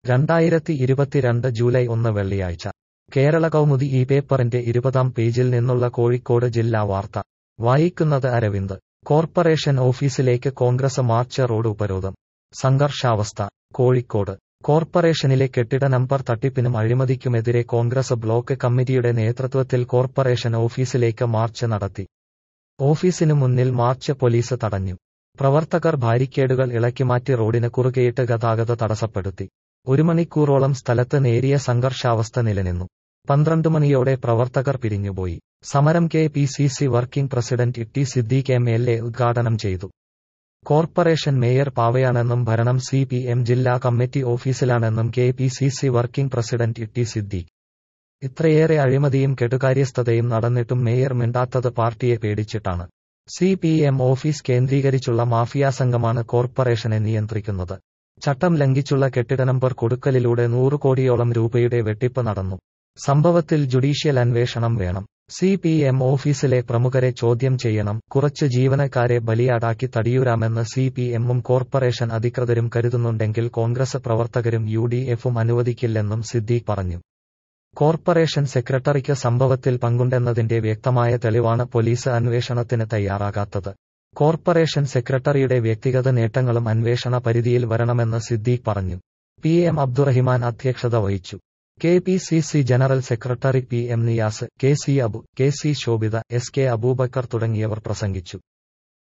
രണ്ടായിരത്തി ഇരുപത്തിരണ്ട് ജൂലൈ ഒന്ന് വെള്ളിയാഴ്ച കേരള കൗമുദി ഈ പേപ്പറിന്റെ ഇരുപതാം പേജിൽ നിന്നുള്ള കോഴിക്കോട് ജില്ലാ വാർത്ത വായിക്കുന്നത് അരവിന്ദ് കോർപ്പറേഷൻ ഓഫീസിലേക്ക് കോൺഗ്രസ് മാർച്ച് റോഡ് ഉപരോധം സംഘർഷാവസ്ഥ കോഴിക്കോട് കോർപ്പറേഷനിലെ കെട്ടിട നമ്പർ തട്ടിപ്പിനും അഴിമതിക്കുമെതിരെ കോൺഗ്രസ് ബ്ലോക്ക് കമ്മിറ്റിയുടെ നേതൃത്വത്തിൽ കോർപ്പറേഷൻ ഓഫീസിലേക്ക് മാർച്ച് നടത്തി ഓഫീസിനു മുന്നിൽ മാർച്ച് പോലീസ് തടഞ്ഞു പ്രവർത്തകർ ബാരിക്കേഡുകൾ ഇളക്കിമാറ്റി റോഡിന് കുറുകെയിട്ട് ഗതാഗത തടസ്സപ്പെടുത്തി ഒരു മണിക്കൂറോളം സ്ഥലത്ത് നേരിയ സംഘർഷാവസ്ഥ നിലനിന്നു പന്ത്രണ്ട് മണിയോടെ പ്രവർത്തകർ പിരിഞ്ഞുപോയി സമരം K P C C working president T Siddique M L A ഉദ്ഘാടനം ചെയ്തു കോർപ്പറേഷൻ മേയർ പാവയാണെന്നും ഭരണം സി പി എം ജില്ലാ കമ്മിറ്റി ഓഫീസിലാണെന്നും K P C C working president T Siddique ഇത്രയേറെ അഴിമതിയും കെടുകാര്യസ്ഥതയും നടന്നിട്ടും മേയർ മിണ്ടാത്തത് പാർട്ടിയെ പേടിച്ചിട്ടാണ് സി പി എം ഓഫീസ് കേന്ദ്രീകരിച്ചുള്ള മാഫിയ സംഘമാണ് കോർപ്പറേഷനെ നിയന്ത്രിക്കുന്നത് ചട്ടം ലംഘിച്ചുള്ള കെട്ടിട നമ്പർ കൊടുക്കലിലൂടെ നൂറ് കോടിയോളം രൂപയുടെ വെട്ടിപ്പ് നടന്നു സംഭവത്തിൽ ജുഡീഷ്യൽ അന്വേഷണം വേണം സി പി എം ഓഫീസിലെ പ്രമുഖരെ ചോദ്യം ചെയ്യണം കുറച്ച് ജീവനക്കാരെ ബലിയാടാക്കി തടിയൂരാമെന്ന് സി പി എമ്മും കോർപ്പറേഷൻ അധികൃതരും കരുതുന്നുണ്ടെങ്കിൽ കോൺഗ്രസ് പ്രവർത്തകരും യു ഡി എഫും അനുവദിക്കില്ലെന്നും സിദ്ദീഖ് പറഞ്ഞു കോർപ്പറേഷൻ സെക്രട്ടറിക്ക് സംഭവത്തിൽ പങ്കുണ്ടെന്നതിന്റെ വ്യക്തമായ തെളിവാണ് പോലീസ് അന്വേഷണത്തിന് തയ്യാറാകാത്തത് കോർപ്പറേഷൻ സെക്രട്ടറിയുടെ വ്യക്തിഗത നേട്ടങ്ങളും അന്വേഷണ പരിധിയിൽ വരണമെന്ന് സിദ്ദീഖ് പറഞ്ഞു പി എം അബ്ദുറഹിമാൻ അധ്യക്ഷത വഹിച്ചു K P C C general secretary P M Niyas K C Abu K C Shobhitha S K Aboobacker തുടങ്ങിയവർ പ്രസംഗിച്ചു